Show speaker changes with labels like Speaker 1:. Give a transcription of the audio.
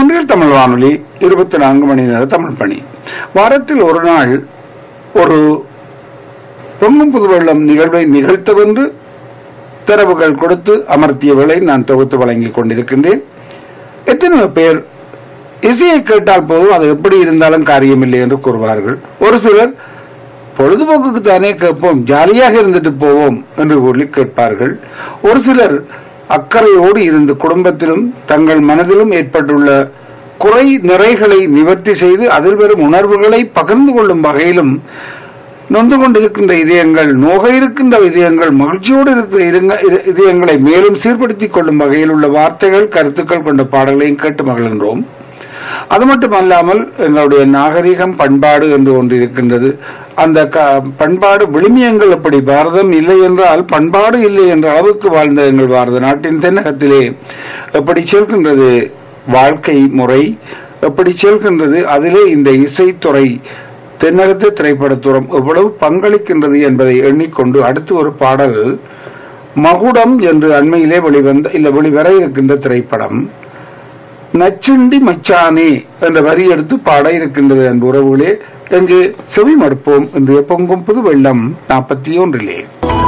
Speaker 1: மொன்றில் தமிழ் வானொலி இருபத்தி நான்கு மணி நேர தமிழ் பணி வாரத்தில் ஒரு நாள் ஒரு பொங்கும் புதுவெள்ளம் நிகழ்வை நிகழ்த்தவென்று தரவுகள் கொடுத்து அமர்த்தியவர்களை நான் தொகுத்து வழங்கிக் கொண்டிருக்கின்றேன் எத்தனை பேர் இசையை கேட்டால் போதும் அது எப்படி இருந்தாலும் காரியமில்லை என்று கூறுவார்கள் ஒரு சிலர் பொழுதுபோக்குக்கு தானே கேட்போம் ஜாலியாக இருந்துட்டு போவோம் என்று கூறி கேட்பார்கள் ஒரு சிலர் அக்கறையோடு இருந்து குடும்பத்திலும் தங்கள் மனதிலும் ஏற்பட்டுள்ள குறை நிறைகளை நிவர்த்தி செய்து அதில் வரும் உணர்வுகளை பகிர்ந்து கொள்ளும் வகையிலும் நொந்து கொண்டிருக்கின்ற இதயங்கள் நோக இருக்கின்ற இதயங்கள் மகிழ்ச்சியோடு இருக்கிற இருங்க- இத- இதயங்களை மேலும் சீர்படுத்திக் கொள்ளும் வகையில் உள்ள வார்த்தைகள் கருத்துக்கள் கொண்ட பாடல்களையும் கேட்டு மகிழ்கின்றோம் அது மட்டுமல்லாமல் எங்களுடைய நாகரிகம் பண்பாடு என்று ஒன்று இருக்கின்றது அந்த க- பண்பாடு விழுமியங்கள் எப்படி பாரதம் இல்லை என்றால் பண்பாடு இல்லை என்ற அளவுக்கு வாழ்ந்த எங்கள் பாரத நாட்டின் தென்னகத்திலே எப்படி செல்கின்றது வாழ்க்கை முறை எப்படி செல்கின்றது அதிலே இந்த இசைத்துறை தென்னகத்து திரைப்படத்துறம் எவ்வளவு பங்களிக்கின்றது என்பதை எண்ணிக்கொண்டு அடுத்து ஒரு பாடல் மகுடம் என்று அண்மையிலே வெளிவந்த இல்ல வெளிவர இருக்கின்ற திரைப்படம் நச்சுண்டி மச்சானே என்ற வரி எடுத்து பாட இருக்கின்றது அன்பு உறவுகளே எங்கு செவி மறுப்போம் என்று பொங்கும் புது வெள்ளம் நாற்பத்தி ஒன்றிலே